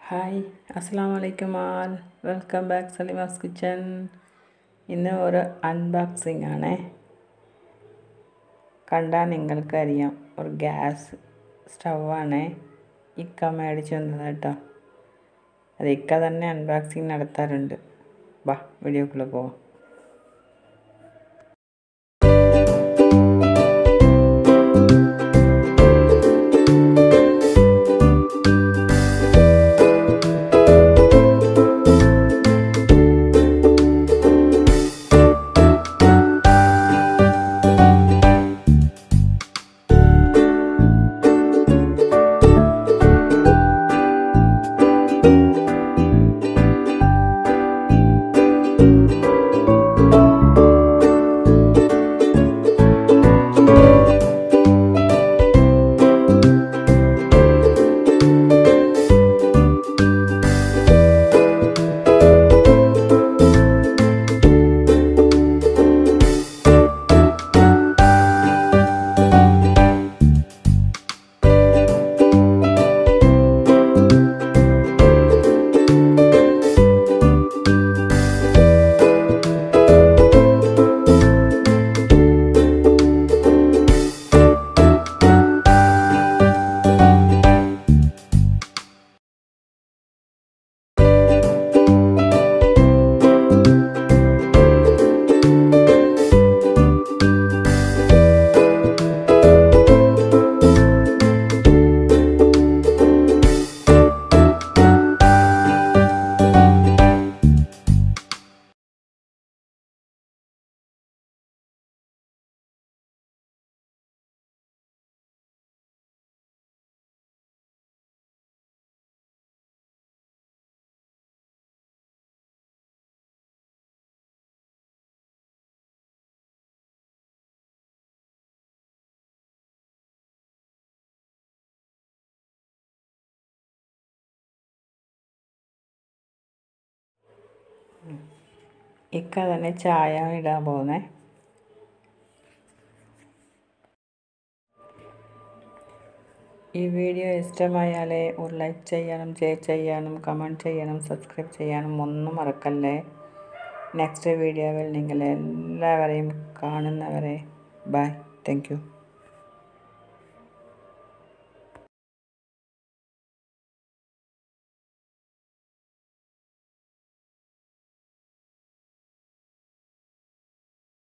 hi അസ്സാം വലൈക്കും ആൽ വെൽക്കം ബാക്ക് സലിമാസ് കിച്ചൻ ഇന്ന് ഒരു അൺബോക്സിംഗ് ആണേ കണ്ടാൽ നിങ്ങൾക്കറിയാം ഒരു ഗ്യാസ് സ്റ്റൗവാണ് ഇക്ക മേടിച്ചു വന്നത് കേട്ടോ അത് ഇക്ക തന്നെ അൺബോക്സിങ് നടത്താറുണ്ട് വാ വീഡിയോക്കുള്ള പോവാം ഇക്ക തന്നെ ചായ ഇടാൻ പോകുന്നേ ഈ വീഡിയോ ഇഷ്ടമായാൽ ഒരു ലൈക്ക് ചെയ്യാനും ഷെയർ ചെയ്യാനും കമൻറ്റ് ചെയ്യാനും സബ്സ്ക്രൈബ് ചെയ്യാനും ഒന്നും മറക്കല്ലേ നെക്സ്റ്റ് വീഡിയോയിൽ നിങ്ങൾ എല്ലാവരെയും കാണുന്നവരെ ബൈ താങ്ക് യു